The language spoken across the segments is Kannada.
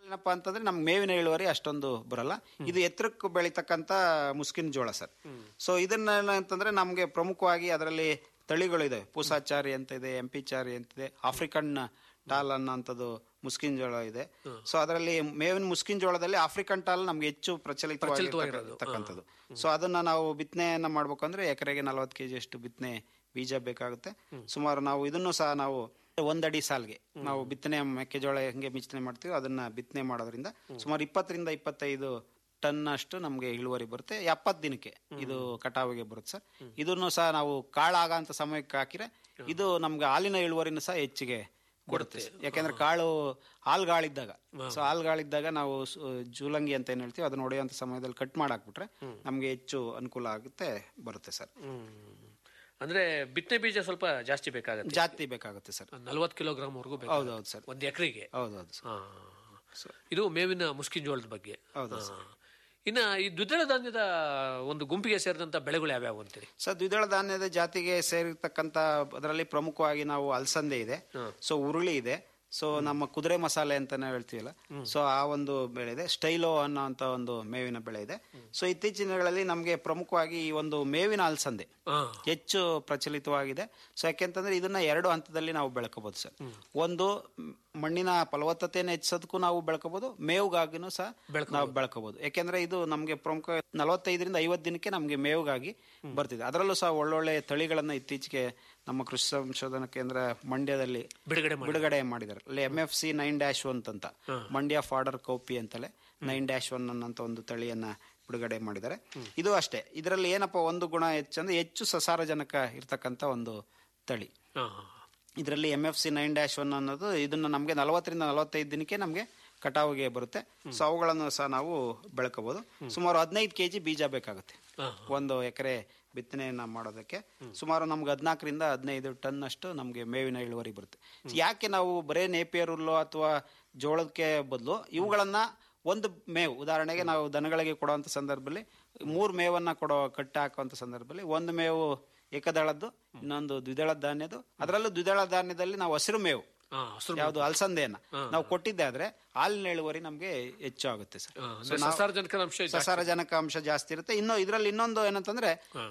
ಏನಪ್ಪಾ ಅಂತಂದ್ರೆ ನಮ್ಗೆ ಮೇವಿನ ಇಳುವರಿ ಅಷ್ಟೊಂದು ಬರಲ್ಲ ಇದು ಎತ್ತರಕ್ಕೆ ಬೆಳೀತಕ್ಕಂತ ಮುಸ್ಕಿನ ಜೋಳ ಸರ್ ಸೊ ಇದನ್ನ ಅಂತಂದ್ರೆ ನಮ್ಗೆ ಪ್ರಮುಖವಾಗಿ ಅದರಲ್ಲಿ ತಳಿಗಳಿದೆ ಪೂಸಾಚಾರಿ ಅಂತ ಇದೆ ಎಂ ಪಿ ಚಾರಿ ಅಂತಿದೆ ಆಫ್ರಿಕನ್ ಟಾಲ್ ಅನ್ನೋಂಥದ್ದು ಮುಸ್ಕಿನ್ ಜೋಳ ಇದೆ ಸೊ ಅದರಲ್ಲಿ ಮೇವಿನ ಮುಸ್ಕಿನ್ ಜೋಳದಲ್ಲಿ ಆಫ್ರಿಕನ್ ಟಾಲ್ ನಮ್ಗೆ ಹೆಚ್ಚು ಪ್ರಚಲಿತವಾಗಿರ್ತಕ್ಕಂಥದ್ದು ಸೊ ಅದನ್ನ ನಾವು ಬಿತ್ತನೆಯನ್ನ ಮಾಡ್ಬೇಕಂದ್ರೆ ಎಕರೆಗೆ ನಲವತ್ತು ಕೆಜಿ ಅಷ್ಟು ಬಿತ್ತನೆ ಬೀಜ ಬೇಕಾಗುತ್ತೆ ಸುಮಾರು ನಾವು ಇದನ್ನು ಸಹ ನಾವು ಒಂದಡಿ ಸಾಲ್ಗೆ ನಾವು ಬಿತ್ತನೆ ಮೆಕ್ಕೆಜೋಳ ಹೆಂಗೆ ಬಿತ್ತನೆ ಮಾಡ್ತೀವಿ ಅದನ್ನ ಬಿತ್ತನೆ ಮಾಡೋದ್ರಿಂದ ಸುಮಾರು ಇಪ್ಪತ್ತರಿಂದ ಇಪ್ಪತ್ತೈದು ಟನ್ ಅಷ್ಟು ನಮಗೆ ಇಳುವರಿ ಬರುತ್ತೆ ಎಪ್ಪತ್ತು ದಿನಕ್ಕೆ ಇದು ಕಟಾವಿಗೆ ಬರುತ್ತೆ ಸರ್ ಇದನ್ನು ಸಹ ನಾವು ಕಾಳಾಗಂತ ಸಮಯಕ್ಕೆ ಹಾಕಿದ್ರೆ ಇದು ನಮ್ಗೆ ಹಾಲಿನ ಇಳುವರಿನೂ ಸಹ ಹೆಚ್ಚಿಗೆ ಕೊಡುತ್ತೆ ಯಾಕೆಂದ್ರೆ ಕಾಳು ಹಾಲ್ಗಾಳಿದ್ದಾಗ ಸೊ ಹಾಲ್ಗಾಳಿದ್ದಾಗ ನಾವು ಸು- ಜೂಲಂಗಿ ಅಂತ ಏನ್ ಹೇಳ್ತೀವಿ ಅದನ್ನ ಹೊಡೆಯುವಂತ ಸಮಯದಲ್ಲಿ ಕಟ್ ಮಾಡಾಕ್ಬಿಟ್ರೆ ನಮ್ಗೆ ಹೆಚ್ಚು ಅನುಕೂಲ ಆಗುತ್ತೆ ಬರುತ್ತೆ ಸರ್ ಅಂದ್ರೆ ಬಿತ್ತನೆ ಬೀಜ ಸ್ವಲ್ಪ ಜಾಸ್ತಿ ಬೇಕಾಗತ್ತೆ ಜಾಸ್ತಿ ಬೇಕಾಗುತ್ತೆ ಸರ್ ನಲ್ವತ್ತು ಕಿಲೋಗ್ರಾಮ್ ವರೆಗೂ ಹೌದೌದು ಸರ್ ಒಂದು ಎಕರೆಗೆ ಹೌದೌದು ಸರ್ ಇದು ಮೇವಿನ ಮುಸ್ಕಿನ ಜೋಳದ ಬಗ್ಗೆ ಹೌದು ಹಾ. ಇನ್ನ ಈ ದ್ವಿದಳ ಧಾನ್ಯದ ಒಂದು ಗುಂಪಿಗೆ ಸೇರಿದಂತ ಬೆಳೆಗಳು ಯಾವ್ಯಾವು ಅಂತೀರಿ ಸರ್ ದ್ವಿದಳ ಧಾನ್ಯದ ಜಾತಿಗೆ ಸೇರಿರ್ತಕ್ಕಂಥ ಅದರಲ್ಲಿ ಪ್ರಮುಖವಾಗಿ ನಾವು ಅಲಸಂದೆ ಇದೆ ಸೊ ಉರುಳಿ ಇದೆ ಸೊ ನಮ್ಮ ಕುದುರೆ ಮಸಾಲೆ ಅಂತಾನೆ ಹೇಳ್ತೀವಲ್ಲ ಸೊ ಆ ಒಂದು ಬೆಳೆ ಇದೆ ಸ್ಟೈಲೋ ಅನ್ನೋಂಥ ಒಂದು ಮೇವಿನ ಬೆಳೆ ಇದೆ ಸೊ ಇತ್ತೀಚಿನ ದಿನಗಳಲ್ಲಿ ನಮಗೆ ಪ್ರಮುಖವಾಗಿ ಈ ಒಂದು ಮೇವಿನ ಅಲಸಂದೆ ಹೆಚ್ಚು ಪ್ರಚಲಿತವಾಗಿದೆ ಸೊ ಯಾಕೆಂತಂದ್ರೆ ಇದನ್ನ ಎರಡು ಹಂತದಲ್ಲಿ ನಾವು ಬೆಳ್ಕೋಬಹುದು ಸರ್ ಒಂದು ಮ್, ಮಣ್ಣಿನ ಫಲವತ್ತತೆಯನ್ನು ಹೆಚ್ಚಿಸೋದಕ್ಕೂ ನಾವು ಬೆಳ್ಕೋಬಹುದು ಮೇವುಗಾಗಿನೂ ಸಹ ನಾವು ಬೆಳ್ಕೋಬಹುದು ಯಾಕೆಂದ್ರೆ ಇದು ನಮಗೆ ಪ್ರಮುಖ ನಲವತ್ತೈದರಿಂದ ಐವತ್ತು ದಿನಕ್ಕೆ ನಮಗೆ ಮೇವುಗಾಗಿ ಬರ್ತಿದೆ ಅದರಲ್ಲೂ ಸಹ ಒಳ್ಳೊಳ್ಳೆ ತಳಿಗಳನ್ನ ಇತ್ತೀಚೆಗೆ ನಮ್ಮ ಕೃಷಿ ಸಂಶೋಧನಾ ಕೇಂದ್ರ ಮಂಡ್ಯದಲ್ಲಿ ಬಿಡುಗಡೆ ಬಿಡುಗಡೆ ಮಾಡಿದ್ದಾರೆ ಅಲ್ಲಿ M F C nine dash one ಅಂತ ಮಂಡ್ಯ ಫಾಡರ್ ಕೌಪಿ ಅಂತಲೇ ನೈನ್ ಡ್ಯಾಶ್ ಒನ್ ಅನ್ನೋಂಥ ಒಂದು ತಳಿಯನ್ನ ಬಿಡುಗಡೆ ಮಾಡಿದ್ದಾರೆ ಇದು ಅಷ್ಟೇ ಇದರಲ್ಲಿ ಏನಪ್ಪ ಒಂದು ಗುಣ ಹೆಚ್ಚಂದ್ರೆ ಹೆಚ್ಚು ಸಸಾರಜನಕ ಇರ್ತಕ್ಕಂಥ ಒಂದು ತಳಿ ಇದರಲ್ಲಿ M F C nine dash one ಅನ್ನೋದು ಇದನ್ನ ನಮಗೆ ನಲವತ್ತರಿಂದ ನಲವತ್ತೈದು ದಿನಕ್ಕೆ ನಮಗೆ ಕಟಾವಿಗೆ ಬರುತ್ತೆ ಸೊ ಅವುಗಳನ್ನು ಸಹ ನಾವು ಬೆಳ್ಕೋಬಹುದು ಸುಮಾರು ಹದಿನೈದು ಕೆಜಿ ಬೀಜ ಬೇಕಾಗುತ್ತೆ ಒಂದು ಎಕರೆ ಬಿತ್ತನೆಯನ್ನ ಮಾಡೋದಕ್ಕೆ ಸುಮಾರು ನಮ್ಗೆ ಹದಿನಾಲ್ಕರಿಂದ ಹದಿನೈದು ಟನ್ ಅಷ್ಟು ನಮಗೆ ಮೇವಿನ ಇಳುವರಿ ಬರುತ್ತೆ ಯಾಕೆ ನಾವು ಬರೇ ನೇಪಿಯರ್ ಹುಲ್ಲು ಅಥವಾ ಜೋಳಕ್ಕೆ ಬದಲು ಇವುಗಳನ್ನ ಒಂದು ಮೇವು ಉದಾಹರಣೆಗೆ ನಾವು ದನಗಳಿಗೆ ಕೊಡುವಂಥ ಸಂದರ್ಭದಲ್ಲಿ ಮೂರು ಮೇವನ್ನ ಕೊಡೋ ಕಟ್ಟಿ ಹಾಕುವಂಥ ಸಂದರ್ಭದಲ್ಲಿ ಒಂದು ಮೇವು ಏಕದಳದ್ದು ಇನ್ನೊಂದು ದ್ವಿದಳ ಧಾನ್ಯದು ಅದರಲ್ಲೂ ದ್ವಿದಳ ಧಾನ್ಯದಲ್ಲಿ ನಾವು ಹಸಿರು ಮೇವು ಯಾವುದು ಅಲಸಂದೆಯನ್ನ ನಾವು ಕೊಟ್ಟಿದ್ದೆ ಆದ್ರೆ ಹಾಲಿನ ಇಳುವರಿ ನಮಗೆ ಹೆಚ್ಚು ಆಗುತ್ತೆ ಸರ್ ಅಂದ್ರೆ So ನಾವು- ಸಸಾರಜನಕದ ಅಂಶ ಜಾಸ್ತಿ. ಸಸಾರಜನಕ ಅಂಶ ಜಾಸ್ತಿ ಇರುತ್ತೆ ಇನ್ನು ಇದರಲ್ಲಿ ಇನ್ನೊಂದು ಏನಂತಂದ್ರೆ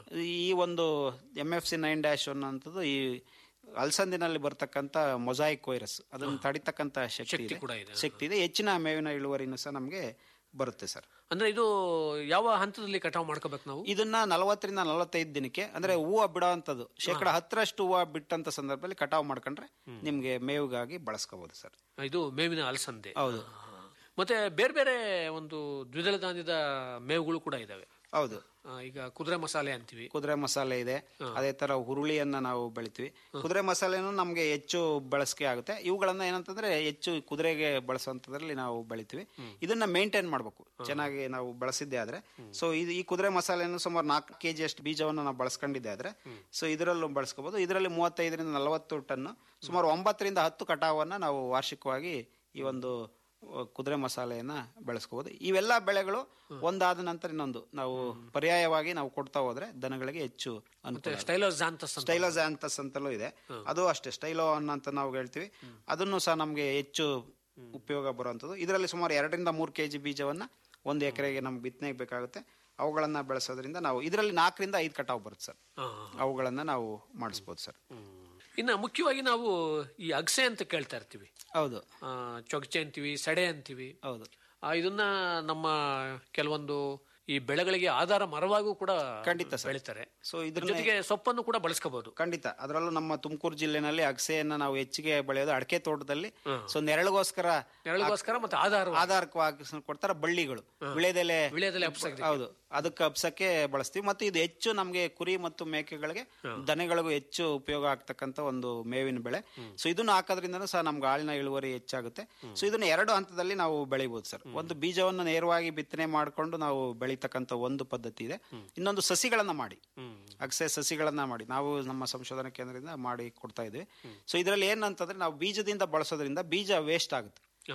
ಈ ಒಂದು M F C nine dash one ಅಂತದ್ದು ಈ ಅಲಸಂದಿನಲ್ಲಿ ಬರ್ತಕ್ಕಂಥ ಮೊಸಾಯಿಕ್ ವೈರಸ್ ಅದನ್ನು ತಡಿತಕ್ಕಂಥ ಶಕ್ತಿ ಇದೆ ಕೂಡ ಇದೆ. ಶಕ್ತಿ ಇದೆ ಹೆಚ್ಚಿನ ಮೇವಿನ ಇಳುವರಿನೂ ಸಹ ನಮಗೆ ಬರುತ್ತೆ ಸರ್ ಅಂದ್ರೆ ಇದು ಯಾವ ಹಂತದಲ್ಲಿ ಕಟಾವು ಮಾಡ್ಕೋಬೇಕು ನಾವು ಇದನ್ನ ನಲವತ್ತರಿಂದ ನಲವತ್ತೈದು ದಿನಕ್ಕೆ ಅಂದ್ರೆ ಹೂವು ಬಿಡೋವಂಥದ್ದು ಶೇಕಡ ಹತ್ತರಷ್ಟು ಹೂವು ಬಿಟ್ಟಂತ ಸಂದರ್ಭದಲ್ಲಿ ಕಟಾವು ಮಾಡ್ಕೊಂಡ್ರೆ ನಿಮ್ಗೆ ಮೇವಿಗಾಗಿ ಬಳಸ್ಕೋಬಹುದು ಸರ್ ಇದು ಮೇವಿನ ಅಲಸಂದೆ ಹೌದು ಮತ್ತೆ ಬೇರೆ ಬೇರೆ ಒಂದು ದ್ವಿದಳ ಧಾನ್ಯದ ಮೇವುಗಳು ಕೂಡ ಇದಾವೆ ಹೌದು ಆ, ಈಗ ಕುದುರೆ ಮಸಾಲೆ ಅಂತೀವಿ ಕುದುರೆ ಮಸಾಲೆ ಇದೆ ಅದೇ ತರ ಹುರುಳಿಯನ್ನ ನಾವು ಬೆಳಿತೀವಿ ಕುದುರೆ ಮಸಾಲೆನೂ ನಮ್ಗೆ ಹೆಚ್ಚು ಬಳಸಿಕೆ ಆಗುತ್ತೆ ಇವುಗಳನ್ನ ಏನಂತಂದ್ರೆ ಹೆಚ್ಚು ಕುದುರೆಗೆ ಬಳಸುವಂತದ್ರಲ್ಲಿ ನಾವು ಬೆಳಿತೀವಿ ಇದನ್ನ ಮೇಂಟೈನ್ ಮಾಡ್ಬೇಕು ಚೆನ್ನಾಗಿ ನಾವು ಬಳಸಿದ್ದೆ ಆದ್ರೆ ಸೊ ಇದು ಈ ಕುದುರೆ ಮಸಾಲೆಯನ್ನು ಸುಮಾರು ನಾಲ್ಕು ಕೆಜಿ ಅಷ್ಟು ಬೀಜವನ್ನು ನಾವು ಬಳಸ್ಕೊಂಡಿದ್ದೆ ಆದ್ರೆ ಸೊ ಇದರಲ್ಲೂ ಬಳಸ್ಕೋಬಹುದು ಇದರಲ್ಲಿ ಮೂವತ್ತೈದರಿಂದ ನಲವತ್ತು ಟನ್ ಸುಮಾರು ಒಂಬತ್ತರಿಂದ ಹತ್ತು ಕಟಾವನ್ನ ನಾವು ವಾರ್ಷಿಕವಾಗಿ ಈ ಒಂದು ಅಹ್, ಕುದುರೆ ಮಸಾಲೆಯನ್ನ ಬೆಳೆಸ್ಕೋಬಹುದು ಇವೆಲ್ಲ ಬೆಳೆಗಳು ಒಂದಾದ ನಂತರ ಇನ್ನೊಂದು ನಾವು ಪರ್ಯಾಯವಾಗಿ ನಾವು ಕೊಡ್ತಾ ಹೋದ್ರೆ ದನಗಳಿಗೆ ಹೆಚ್ಚು ಅನುಕೂಲ ಆಗುತ್ತೆ. ಸ್ಟೈಲೋಜಾಂತಸ್ ಅಂತ. ಸ್ಟೈಲೋಜಾಂತಸ್ ಅಂತಲೂ ಇದೆ ಅದು ಅಷ್ಟೇ ಸ್ಟೈಲೋ ಅಂತ ನಾವು ಹೇಳ್ತೀವಿ ಅದನ್ನು ಸಹ ನಮಗೆ ಹೆಚ್ಚು ಉಪಯೋಗ ಬರುವಂಥದ್ದು ಇದರಲ್ಲಿ ಸುಮಾರು ಎರಡರಿಂದ ಮೂರು ಕೆಜಿ ಬೀಜವನ್ನ ಒಂದು ಎಕರೆಗೆ ನಮ್ಗೆ ಬಿತ್ತನೆಗೆ ಬೇಕಾಗುತ್ತೆ ಅವುಗಳನ್ನ ಬೆಳೆಸೋದ್ರಿಂದ ನಾವು ಇದರಲ್ಲಿ ನಾಲ್ಕರಿಂದ ಐದು ಕಟಾವು ಬರುತ್ತೆ ಸರ್ ಹಾ. ಅವುಗಳನ್ನ ನಾವು ಮಾಡಿಸ್ಬೋದು ಸರ್ ಇನ್ನ ಮುಖ್ಯವಾಗಿ ನಾವು ಈ ಅಗಸೆ ಅಂತ ಕೇಳ್ತಾ ಇರ್ತೀವಿ ಹೌದು ಆ, ಚೊಗಚೆ ಅಂತೀವಿ ಸಡೆ ಅಂತೀವಿ ಹೌದು ಆ, ಇದನ್ನ ನಮ್ಮ ಕೆಲವೊಂದು ಈ ಬೆಳೆಗಳಿಗೆ ಆಧಾರ ಮರವಾಗೂ ಕೂಡ ಖಂಡಿತ ಸರ್. ಬೆಳಿತಾರೆ ಸೊ ಇದ್ರ ಜೊತೆಗೆ ಸೊಪ್ಪನ್ನು ಕೂಡ ಬಳಸ್ಕೋಬಹುದು ಖಂಡಿತ ಅದರಲ್ಲೂ ನಮ್ಮ ತುಮಕೂರು ಜಿಲ್ಲೆನಲ್ಲಿ ಅಗಸೆಯನ್ನ ನಾವು ಹೆಚ್ಚಿಗೆ ಬೆಳೆಯೋದು ಅಡಕೆ ತೋಟದಲ್ಲಿ ಸೊ ನೆರಳಿಗೋಸ್ಕರ ನೆರಳಿಗೋಸ್ಕರ ಮತ್ತೆ ಆಧಾರ ಆಧಾರವಾಗಿ ಕೊಡ್ತಾರೆ ಬಳ್ಳಿಗಳು ವಿಳೆದೆಲೆ ವಿಳ್ಯದೆಲೆ ಹಬ್ಸಕ್ಕೆ. ಹೌದು ಅದಕ್ಕೆ ಹಬ್ಸಕ್ಕೆ ಬಳಸ್ತೀವಿ ಮತ್ತು ಇದು ಹೆಚ್ಚು ನಮಗೆ ಕುರಿ ಮತ್ತು ಮೇಕೆಗಳಿಗೆ ದನಗಳಿಗೂ ಹೆಚ್ಚು ಉಪಯೋಗ ಆಗ್ತಕ್ಕಂಥ ಒಂದು ಮೇವಿನ ಬೆಳೆ ಸೊ ಇದನ್ನು ಹಾಕೋದ್ರಿಂದ ಸಹ ನಮ್ಗೆ ಹಾಲಿನ ಇಳುವರಿ ಹೆಚ್ಚಾಗುತ್ತೆ ಸೊ ಇದನ್ನ ಎರಡು ಹಂತದಲ್ಲಿ ನಾವು ಬೆಳಿಬಹುದು ಸರ್ ಒಂದು ಬೀಜವನ್ನು ನೇರವಾಗಿ ಬಿತ್ತನೆ ಮಾಡಿಕೊಂಡು ನಾವು ಬೆಳೀತಕ್ಕಂಥ ಒಂದು ಪದ್ಧತಿ ಇದೆ ಇನ್ನೊಂದು ಸಸಿಗಳನ್ನ ಮಾಡಿ ಅಗಸೆ ಸಸಿಗಳನ್ನ ಮಾಡಿ ನಾವು ನಮ್ಮ ಸಂಶೋಧನಾ ಕೇಂದ್ರದಿಂದ ಮಾಡಿ ಕೊಡ್ತಾ ಇದ್ವಿ ಸೊ ಇದರಲ್ಲಿ ಏನಂತಂದ್ರೆ ನಾವು ಬೀಜದಿಂದ ಬಳಸೋದ್ರಿಂದ ಬೀಜ ವೇಸ್ಟ್ ಆಗುತ್ತೆ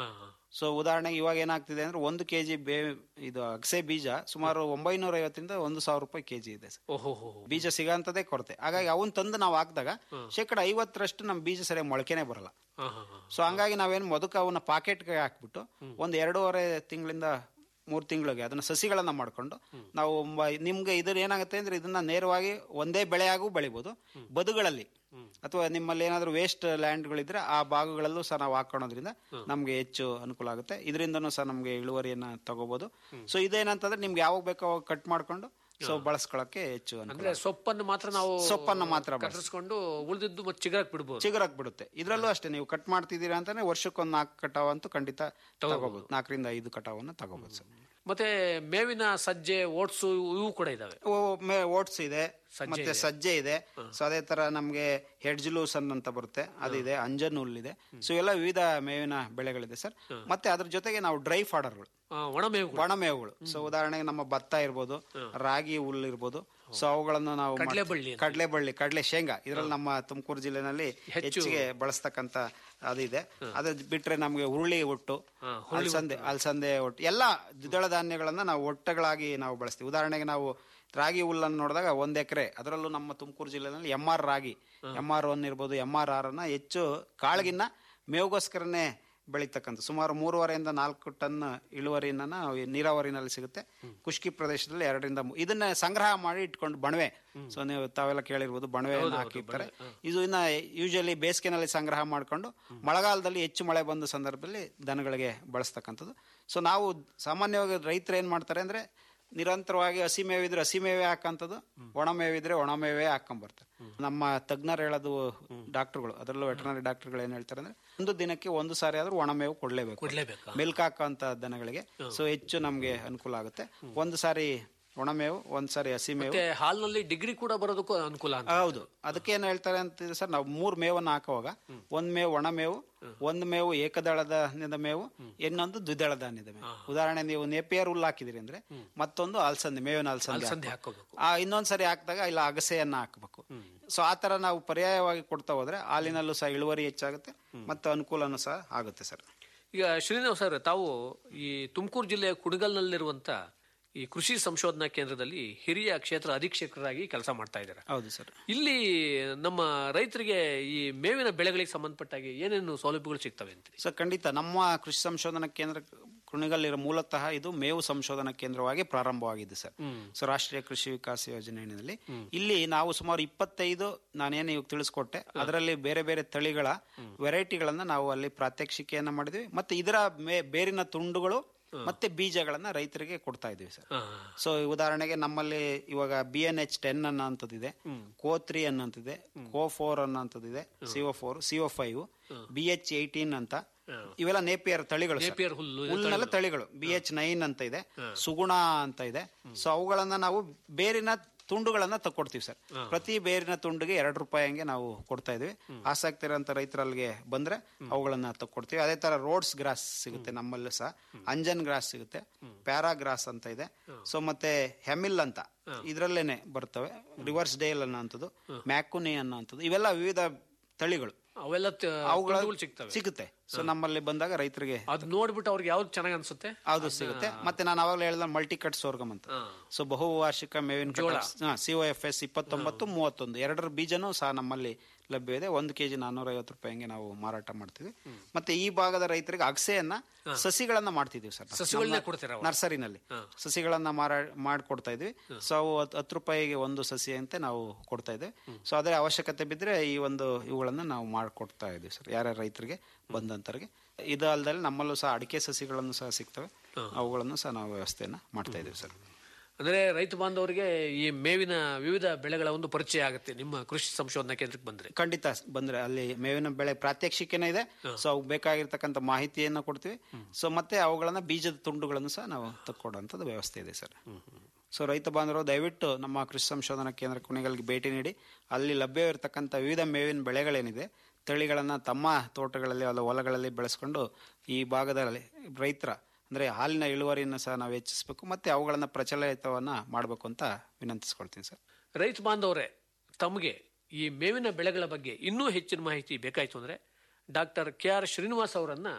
ಸೊ ಉದಾಹರಣೆಗೆ ಇವಾಗ ಏನಾಗ್ತಿದೆ ಅಂದ್ರೆ ಒಂದು ಕೆಜಿ ಬೇ ಇದು ಅಗಸೆ ಬೀಜ ಸುಮಾರು ಒಂಬೈನೂರ ಐವತ್ತರಿಂದ ಒಂದು ಸಾವಿರ ರೂಪಾಯಿ ಕೆಜಿ ಇದೆ ಸರ್ ಓಹೋ ಹೋ ಬೀಜ ಸಿಗೋಂಥದ್ದೇ ಕೊರತೆ ಹಾಗಾಗಿ ಅವನ್ ತಂದು ನಾವು ಹಾಕಿದಾಗ ಶೇಕಡ ಐವತ್ತರಷ್ಟು ನಮ್ಮ ಬೀಜ ಸರಿಯಾಗಿ ಮೊಳಕೆನೆ ಬರಲ್ಲ ಹಾ ಹಾ ಹಾ ಸೊ ಹಂಗಾಗಿ ನಾವೇನು ಮೊದಕ ಅವನ್ನ ಪಾಕೆಟ್ಗೆ ಹಾಕ್ಬಿಟ್ಟು ಒಂದು ಎರಡೂವರೆ ತಿಂಗಳಿಂದ ಮೂರು ತಿಂಗಳಿಗೆ ಅದನ್ನ ಸಸಿಗಳನ್ನ ಮಾಡ್ಕೊಂಡು ನಾವು ಮ- ನಿಮ್ಗೆ ಇದ್ರ ಏನಾಗುತ್ತೆ ಅಂದ್ರೆ ಇದನ್ನ ನೇರವಾಗಿ ಒಂದೇ ಬೆಳೆಯಾಗೂ ಬೆಳಿಬೋದು ಬದುಗಳಲ್ಲಿ ಅಥವಾ ನಿಮ್ಮಲ್ಲಿ ಏನಾದರೂ ವೇಸ್ಟ್ ಲ್ಯಾಂಡ್ಗಳಿದ್ರೆ ಆ ಭಾಗಗಳಲ್ಲೂ ಸಹ ನಾವು ಹಾಕೊಳ್ಳೋದ್ರಿಂದ ನಮ್ಗೆ ಹೆಚ್ಚು ಅನುಕೂಲ ಆಗುತ್ತೆ ಇದರಿಂದನೂ ಸಹ ನಮ್ಗೆ ಇಳುವರಿಯನ್ನ ತಗೋಬಹುದು ಸೊ ಇದೇನಂತಂದ್ರೆ ನಿಮ್ಗೆ ಯಾವಾಗ ಬೇಕೋ ಅವಾಗ ಕಟ್ ಮಾಡ್ಕೊಂಡು ಸೊ ಬಳಸ್ಕೊಳಕ್ಕೆ ಹೆಚ್ಚು ಅನುಕೂಲ ಅಂದ್ರೆ ಸೊಪ್ಪನ್ನು ಮಾತ್ರ ನಾವು ಸೊಪ್ಪನ್ನು ಮಾತ್ರ ಬಳಸಿ. ಕತ್ತರಿಸ್ಕೊಂಡು ಉಳಿದಿದ್ದು ಮತ್ತೆ ಚಿಗರಕ್ ಬಿಡ್ಬೋದು ಚಿಗುರಾಕ್ ಬಿಡುತ್ತೆ ಇದ್ರಲ್ಲೂ ಅಷ್ಟೇ ನೀವು ಕಟ್ ಮಾಡ್ತಿದ್ದೀರಾ ಅಂತಾನೆ ವರ್ಷಕ್ಕೊಂದು ನಾಲ್ಕು ಕಟಾವ್ ಅಂತೂ ಖಂಡಿತ ತಗೋಬಹುದು ನಾಲ್ಕರಿಂದ ಐದು ಕಟಾವನ್ನ ತಗೋಬಹುದು ಸರ್ ಮತ್ತೆ ಮೇವಿನ ಸಜ್ಜೆ ಓಟ್ಸು ಇವು ಕೂಡ ಇದಾವೆ ಓ, ಮೇ- ಓಟ್ಸ್ ಇದೆ ಮತ್ತೆ ಸಜ್ಜೆ ಇದೆ ಸೊ ಅದೇ ತರ ನಮ್ಗೆ ಹೆಡ್ಜ್ಲೂಸ್ ಅಂತ ಬರುತ್ತೆ ಅದಿದೆ ಅಂಜನ್ ಹುಲ್ಲಿದೆ ಸೊ ಎಲ್ಲ ವಿವಿಧ ಮೇವಿನ ಬೆಳೆಗಳಿದೆ ಸರ್ ಮತ್ತೆ ಅದ್ರ ಜೊತೆಗೆ ನಾವು ಡ್ರೈ ಫಾಡರ್ಗಳು ಆ, ಒಣ ಮೇವು ಒಣಮೇವುಗಳು ಸೊ ಉದಾಹರಣೆಗೆ ನಮ್ಮ ಭತ್ತ ಇರ್ಬೋದು ರಾಗಿ ಹುಲ್ಲು ಇರ್ಬೋದು ಸೊ ಅವುಗಳನ್ನು ನಾವು ಮಾಡ್- ಕಡ್ಲೆಬಳ್ಳಿ ಅಂತ. ಕಡ್ಲೆ ಬಳ್ಳಿ ಕಡ್ಲೆ ಶೇಂಗಾ ಇದ್ರಲ್ಲಿ ನಮ್ಮ ತುಮಕೂರು ಜಿಲ್ಲೆನಲ್ಲಿ ಹೆಚ್ಚಿಗೆ ಬಳಸ್ತಕ್ಕಂತ ಅದಿದೆ ಅದ್ರ ಬಿಟ್ರೆ ನಮ್ಗೆ ಹುರುಳಿ ಒಟ್ಟು ಅಲಸಂದೆ ಅಲಸಂದೆ ಒಟ್ಟು ಎಲ್ಲ ದ್ವಿದಳ ಧಾನ್ಯಗಳನ್ನ ನಾವು ಒಟ್ಟಗಳಾಗಿ ನಾವು ಬಳಸ್ತೀವಿ ಉದಾಹರಣೆಗೆ ನಾವು ರಾಗಿ ಹುಲ್ಲನ್ನು ನೋಡಿದಾಗ ಒಂದ್ ಎಕರೆ ಅದರಲ್ಲೂ ನಮ್ಮ ತುಮಕೂರು ಜಿಲ್ಲೆನಲ್ಲಿ ಎಂ ಆರ್ ರಾಗಿ ಎಂ ಆರ್ ಒನ್ ಇರ್ಬೋದು ಎಂ ಆರ್ ಆರ್ ಅನ್ನ ಹೆಚ್ಚು ಕಾಳಿಗಿನ್ನ ಮೇವುಗೋಸ್ಕರನೇ ಬೆಳೀತಕ್ಕಂಥ ಸುಮಾರು ಮೂರುವರೆಯಿಂದ ನಾಲ್ಕು ಟನ್ ಇಳುವರಿನ ನಾವು ಈ ನೀರಾವರಿನಲ್ಲಿ ಸಿಗುತ್ತೆ ಖುಷ್ಕಿ ಪ್ರದೇಶದಲ್ಲಿ ಎರಡರಿಂದ ಮೂ- ಇದನ್ನ ಸಂಗ್ರಹ ಮಾಡಿ ಇಟ್ಕೊಂಡು ಬಣವೆ ಸೊ ನೀವು ತಾವೆಲ್ಲ ಕೇಳಿರ್ಬೋದು ಬಣವೆಯನ್ನು ಹಾಕಿರ್ತಾರೆ ಇದು ಇನ್ನ ಯೂಶಲಿ ಬೇಸಿಗೆನಲ್ಲಿ ಸಂಗ್ರಹ ಮಾಡಿಕೊಂಡು ಮಳೆಗಾಲದಲ್ಲಿ ಹೆಚ್ಚು ಮಳೆ ಬಂದ ಸಂದರ್ಭದಲ್ಲಿ ದನಗಳಿಗೆ ಬಳಸ್ತಕ್ಕಂಥದ್ದು ಸೊ ನಾವು ಸಾಮಾನ್ಯವಾಗಿ ರೈತರು ಏನ್ ಮಾಡ್ತಾರೆ ಅಂದ್ರೆ ನಿರಂತರವಾಗಿ ಹಸಿ ಮೇವಿದ್ರೆ ಹಸಿ ಮೇವೆ ಹಾಕಂಥದ್ದು ಒಣ ಮೇವಿದ್ರೆ ಒಣ ಮೇವೇ ಹಾಕೊಂಡ್ಬರ್ತಾರೆ ನಮ್ಮ ತಜ್ಞರು ಹೇಳೋದು ಡಾಕ್ಟರ್ಗಳು ಅದರಲ್ಲೂ ವೆಟರ್ನರಿ ಡಾಕ್ಟರ್ಗಳು ಏನ್ ಹೇಳ್ತಾರೆ ಅಂದ್ರೆ ಒಂದು ದಿನಕ್ಕೆ ಒಂದು ಸಾರಿ ಆದ್ರೂ ಒಣ ಮೇವು ಕೊಡ್ಲೇಬೇಕು ಕೊಡ್ಲೇಬೇಕಾ ಮಿಲ್ಕ್ ಹಾಕೋಂಥ ದನಗಳಿಗೆ ಸೊ ಹೆಚ್ಚು ನಮ್ಗೆ ಅನುಕೂಲ ಆಗುತ್ತೆ ಒಂದು ಸಾರಿ ಒಣಮೇವು ಒಂದ್ ಸಾರಿ ಹಸಿ ಮೇವು ಮತ್ತೆ ಹಾಲ್ನಲ್ಲಿ ಡಿಗ್ರಿ ಕೂಡ ಬರೋದಕ್ಕೂ ಅನುಕೂಲ ಅಂತ ಹೌದು ಅದಕ್ಕೆ ಏನ್ ಹೇಳ್ತಾರೆ ಅಂತಿದ್ರೆ ಸರ್ ನಾವು ಮೂರ್ ಮೇವನ್ನ ಹಾಕುವಾಗ ಒಂದ್ ಮೇವು ಒಣ ಮೇವು ಒಂದ್ ಮೇವು ಏಕದಳ ಧಾನ್ಯದ ಮೇವು ಇನ್ನೊಂದು ದ್ವಿದಳ ಧಾನ್ಯದ ಮೇವು ಉದಾಹರಣೆ ನೀವು ನೇಪಿಯರ್ ಹುಲ್ಲು ಹಾಕಿದಿರಿ ಅಂದ್ರೆ ಮತ್ತೊಂದು ಅಲಸಂದೆ ಮೇವಿನ ಅಲಸಂದೆ ಸಂಧಿ ಹಾಕೋಬೇಕು ಆ ಇನ್ನೊಂದ್ಸರಿ ಹಾಕಿದಾಗ ಇಲ್ಲ ಅಗಸೆಯನ್ನ ಹಾಕಬೇಕು ಸೊ ಆ ತರ ನಾವು ಪರ್ಯಾಯವಾಗಿ ಕೊಡ್ತಾ ಹೋದ್ರೆ ಹಾಲಿನಲ್ಲೂ ಸಹ ಇಳುವರಿ ಹೆಚ್ಚಾಗುತ್ತೆ ಮತ್ತು ಅನುಕೂಲನೂ ಸಹ ಆಗುತ್ತೆ ಸರ್ ಈಗ ಶ್ರೀನಿವಾಸ್ ಸರ್ ತಾವು ಈ ತುಮಕೂರು ಜಿಲ್ಲೆಯ ಕುಣಗಲ್ನಲ್ಲಿರುವಂತ ಈ ಕೃಷಿ ಸಂಶೋಧನಾ ಕೇಂದ್ರದಲ್ಲಿ ಹಿರಿಯ ಕ್ಷೇತ್ರ ಅಧೀಕ್ಷಕರಾಗಿ ಕೆಲಸ ಮಾಡ್ತಾ ಇದ್ದಾರೆ ಹೌದು ಸರ್ ಇಲ್ಲಿ ನಮ್ಮ ರೈತರಿಗೆ ಈ ಮೇವಿನ ಬೆಳೆಗಳಿಗೆ ಸಂಬಂಧಪಟ್ಟಾಗಿ ಏನೇನು ಸೌಲಭ್ಯಗಳು ಸಿಗ್ತವೆ ಅಂತೀರಿ ಸರ್ ಖಂಡಿತ ನಮ್ಮ ಕೃಷಿ ಸಂಶೋಧನಾ ಕೇಂದ್ರ ಕುಣಿಗಲ್ಲಿರೋ ಮೂಲತಃ ಇದು ಮೇವು ಸಂಶೋಧನಾ ಕೇಂದ್ರವಾಗಿ ಪ್ರಾರಂಭವಾಗಿದೆ ಸರ್ ಸೊ ರಾಷ್ಟ್ರೀಯ ಕೃಷಿ ವಿಕಾಸ ಯೋಜನೆಯಲ್ಲಿ ಇಲ್ಲಿ ನಾವು ಸುಮಾರು ಇಪ್ಪತ್ತೈದು ನಾನೇನು ಇವಾಗ ತಿಳಿಸ್ಕೊಟ್ಟೆ ಅದರಲ್ಲಿ ಬೇರೆ ಬೇರೆ ತಳಿಗಳ ವೆರೈಟಿಗಳನ್ನ ನಾವು ಅಲ್ಲಿ ಪ್ರಾತ್ಯಕ್ಷಿಕೆಯನ್ನ ಮಾಡಿದ್ವಿ ಮತ್ತೆ ಇದರ ಮೇ- ಬೇರಿನ ತುಂಡುಗಳು ಮತ್ತೆ ಬೀಜಗಳನ್ನ ರೈತರಿಗೆ ಕೊಡ್ತಾ ಇದೀವಿ ಸರ್ ಸೊ ಉದಾಹರಣೆಗೆ ನಮ್ಮಲ್ಲಿ ಇವಾಗ ಬಿ ಎನ್ ಎಚ್ ಟೆನ್ ಅನ್ನೋಂಥದ್ದಿದೆ ಕೋ ತ್ರೀ ಅನ್ನೋಂಥದ್ದಿದೆ ಕೋ ಫೋರ್ ಅನ್ನೋಂಥದ್ದಿದೆ CO four CO five B H eighteen ಅಂತ ಇವೆಲ್ಲ ನೇಪಿಯರ್ ತಳಿಗಳು ಸರ್. ನೇಪಿಯರ್ ಹುಲ್ಲು ಹುಲ್ಲಿನೆಲ್ಲ ತಳಿಗಳು ಬಿ ಎಚ್ ನೈನ್ ಅಂತ ಇದೆ ಸುಗುಣ ಅಂತ ಇದೆ ಸೊ ಅವುಗಳನ್ನ ನಾವು ಬೇರಿನ ತುಂಡುಗಳನ್ನ ತಕೊಡ್ತೀವಿ ಸರ್ ಪ್ರತಿ ಬೇರಿನ ತುಂಡಿಗೆ ಎರಡು ರೂಪಾಯಿ ಹಂಗೆ ನಾವು ಕೊಡ್ತಾ ಇದೀವಿ ಆಸಕ್ತಿ ಇರೋಂಥ ರೈತರಲ್ಲಿಗೆ ಬಂದ್ರೆ ಅವುಗಳನ್ನ ತಕೊಡ್ತೀವಿ ಅದೇ ತರ ರೋಡ್ಸ್ ಗ್ರಾಸ್ ಸಿಗುತ್ತೆ ನಮ್ಮಲ್ಲೂ ಸಹ ಅಂಜನ್ ಗ್ರಾಸ್ ಸಿಗುತ್ತೆ ಪ್ಯಾರಾಗ್ರಾಸ್ ಅಂತ ಇದೆ ಸೊ ಮತ್ತೆ ಹೆಮಿಲ್ ಅಂತ ಇದ್ರಲ್ಲೇನೆ ಬರ್ತವೆ ರಿವರ್ಸ್ ಡೇಲ್ ಅನ್ನೋಂಥದ್ದು ಮ್ಯಾಕುನಿ ಅನ್ನೋಂಥದ್ದು ಇವೆಲ್ಲ ವಿವಿಧ ತಳಿಗಳು ಅವೆಲ್ಲ ತ- ಅವುಗಳ ತುಂಡುಗಳು ಸಿಗ್ತವೆ ಸಿಗುತ್ತೆ ಸೊ ನಮ್ಮಲ್ಲಿ ಬಂದಾಗ ರೈತರಿಗೆ ಅದ್ ನೋಡ್ಬಿಟ್ಟು ಅವ್ರಿಗೆ ಯಾವ್ದು ಚೆನ್ನಾಗಿ ಅನ್ಸುತ್ತೆ ಯಾವ್ದು ಸಿಗುತ್ತೆ ಮತ್ತೆ ನಾನು ಅವಾಗಲೇ ಹೇಳಿದ ಮಲ್ಟಿ ಕಟ್ ಸೋರ್ಗಮ್ ಅಂತ ಸೊ ಬಹುವಾರ್ಷಿಕ ಮೇವಿನ ಸಿಒ ಎಫ್ ಎಸ್ ಇಪ್ಪತ್ತೊಂಬತ್ತು ಮೂವತ್ತೊಂದು ಎರಡರ ಬೀಜನೂ ಸಹ ನಮ್ಮಲ್ಲಿ ಲಭ್ಯವಿದೆ ಒಂದು ಕೆಜಿ ನಾನ್ನೂರ ಐವತ್ತು ರೂಪಾಯಿ ಹಂಗೆ ನಾವು ಮಾರಾಟ ಮಾಡ್ತೀವಿ ಮತ್ತೆ ಈ ಭಾಗದ ರೈತರಿಗೆ ಅಗಸೆಯನ್ನ ಸಸಿಗಳನ್ನ ಮಾಡ್ತಿದೀವಿ ಸರ್ ನಾವು. ಸಸಿಗಳನ್ನೇ ನಮ್ಮ ಕೊಡ್ತೀರಾ ಅವಾಗ? ನರ್ಸರಿನಲ್ಲಿ ಸಸಿಗಳನ್ನ ಮಾರಾ ಮಾಡ್ಕೊಡ್ತಾ ಇದ್ವಿ ಸೊ ಅವು ಹತ್- ಹತ್ತು ರೂಪಾಯಿಗೆ ಒಂದು ಸಸಿ ಅಂತೆ ನಾವು ಕೊಡ್ತಾ ಇದ್ವಿ ಸೊ ಅದೇ ಅವಶ್ಯಕತೆ ಬಿದ್ದರೆ ಈ ಒಂದು ಇವುಗಳನ್ನ ನಾವು ಮಾಡ್ಕೊಡ್ತಾ ಇದ್ವಿ ಸರ್ ಯಾರ್ಯಾರ ರೈತರಿಗೆ ಬಂದಂತರಿಗೆ ಇದು ಅಲ್ಲದೆ ನಮ್ಮಲ್ಲೂ ಸಹ ಅಡಿಕೆ ಸಸಿಗಳನ್ನು ಸಹ ಸಿಗ್ತವೆ ಅವುಗಳನ್ನು ಸಹ ನಾವು ವ್ಯವಸ್ಥೆಯನ್ನ ಮಾಡ್ತಾ ಇದ್ದೀವಿ ಸರ್ ಅಂದ್ರೆ ರೈತ ಬಾಂಧವರಿಗೆ ಈ ಮೇವಿನ ವಿವಿಧ ಬೆಳೆಗಳ ಒಂದು ಪರಿಚಯ ಆಗುತ್ತೆ ನಿಮ್ಮ ಕೃಷಿ ಸಂಶೋಧನಾ ಕೇಂದ್ರಕ್ಕೆ ಬಂದ್ರೆ ಖಂಡಿತ ಬಂದ್ರೆ ಅಲ್ಲಿ ಮೇವಿನ ಬೆಳೆ ಪ್ರಾತ್ಯಕ್ಷಿಕೆನೇ ಇದೆ ಸೊ ಅವು ಬೇಕಾಗಿರ್ತಕ್ಕಂಥ ಮಾಹಿತಿಯನ್ನು ಕೊಡ್ತೀವಿ ಸೊ ಮತ್ತೆ ಅವುಗಳನ್ನ ಬೀಜದ ತುಂಡುಗಳನ್ನು ಸಹ ನಾವು ತಕ್ಕೊಡುವಂಥದ್ದು ವ್ಯವಸ್ಥೆ ಇದೆ ಸರ್ ಸೊ ರೈತ ಬಾಂಧವರು ದಯವಿಟ್ಟು ನಮ್ಮ ಕೃಷಿ ಸಂಶೋಧನಾ ಕೇಂದ್ರ ಕುಣಿಗಲ್ಗೆ ಭೇಟಿ ನೀಡಿ ಅಲ್ಲಿ ಲಭ್ಯವಿರತಕ್ಕಂಥ ವಿವಿಧ ಮೇವಿನ ಬೆಳೆಗಳೇನಿದೆ ತಳಿಗಳನ್ನ ತಮ್ಮ ತೋಟಗಳಲ್ಲಿ ಅಲ್ಲ ಹೊಲಗಳಲ್ಲಿ ಬೆಳೆಸ್ಕೊಂಡು ಈ ಭಾಗದಲ್ಲಿ ರೈತರ ಅಂದ್ರೆ ಹಾಲಿನ ಇಳುವರಿಯನ್ನು ಸಹ ನಾವು ಹೆಚ್ಚಿಸಬೇಕು ಮತ್ತೆ ಅವುಗಳನ್ನ ಪ್ರಚಲಿತವನ್ನ ಮಾಡಬೇಕು ಅಂತ ವಿನಂತಿಸ್ಕೊಳ್ತೀನಿ ಸರ್ ರೈತ ಬಾಂಧವರೇ ತಮಗೆ ಈ ಮೇವಿನ ಬೆಳೆಗಳ ಬಗ್ಗೆ ಇನ್ನೂ ಹೆಚ್ಚಿನ ಮಾಹಿತಿ ಬೇಕಾಯಿತು ಅಂದ್ರೆ ಡಾಕ್ಟರ್ ಕೆ ಆರ್ ಶ್ರೀನಿವಾಸ್ ಅವರನ್ನ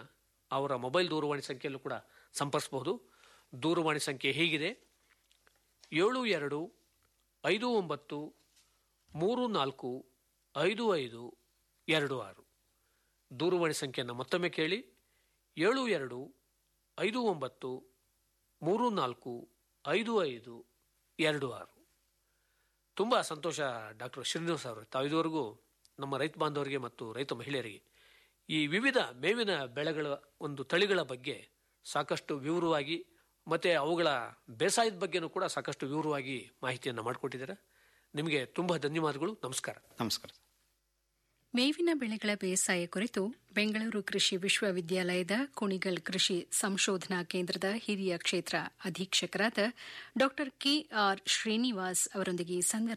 ಅವರ ಮೊಬೈಲ್ ದೂರವಾಣಿ ಸಂಖ್ಯೆಯಲ್ಲೂ ಕೂಡ ಸಂಪರ್ಸಬಹುದು ದೂರವಾಣಿ ಸಂಖ್ಯೆ ಹೀಗಿದೆ ಏಳು ಎರಡು ಐದು ಒಂಬತ್ತು ಮೂರು ನಾಲ್ಕು ಐದು ಐದು ಎರಡು ಆರು ದೂರವಾಣಿ ಸಂಖ್ಯೆಯನ್ನು ಮತ್ತೊಮ್ಮೆ ಕೇಳಿ ಏಳು ಎರಡು ಐದು ಒಂಬತ್ತು ಮೂರು ನಾಲ್ಕು ಐದು ಐದು ಎರಡು ಆರು ತುಂಬ ಸಂತೋಷ ಡಾಕ್ಟರ್ ಶ್ರೀನಿವಾಸ್ ಅವರು ತಾವು ಇದುವರೆಗೂ ನಮ್ಮ ರೈತ ಬಾಂಧವರಿಗೆ ಮತ್ತು ರೈತ ಮಹಿಳೆಯರಿಗೆ ಈ ವಿವಿಧ ಮೇವಿನ ಬೆಳೆಗಳ ಒಂದು ತಳಿಗಳ ಬಗ್ಗೆ ಸಾಕಷ್ಟು ವಿವರವಾಗಿ ಮತ್ತು ಅವುಗಳ ಬೇಸಾಯದ ಬಗ್ಗೆನೂ ಕೂಡ ಸಾಕಷ್ಟು ವಿವರವಾಗಿ ಮಾಹಿತಿಯನ್ನು ಮಾಡಿಕೊಟ್ಟಿದ್ದಾರೆ ನಿಮಗೆ ತುಂಬ ಧನ್ಯವಾದಗಳು ನಮಸ್ಕಾರ ನಮಸ್ಕಾರ ಮೇವಿನ ಬೆಳೆಗಳ ಬೇಸಾಯ ಕುರಿತು ಬೆಂಗಳೂರು ಕೃಷಿ ವಿಶ್ವವಿದ್ಯಾಲಯದ ಕುಣಿಗಲ್ ಕೃಷಿ ಸಂಶೋಧನಾ ಕೇಂದ್ರದ ಹಿರಿಯ ಕ್ಷೇತ್ರ ಅಧೀಕ್ಷಕರಾದ ಡಾ ಕೆಆರ್ ಶ್ರೀನಿವಾಸ್ ಅವರೊಂದಿಗೆ ಸಂದರ್ಶನ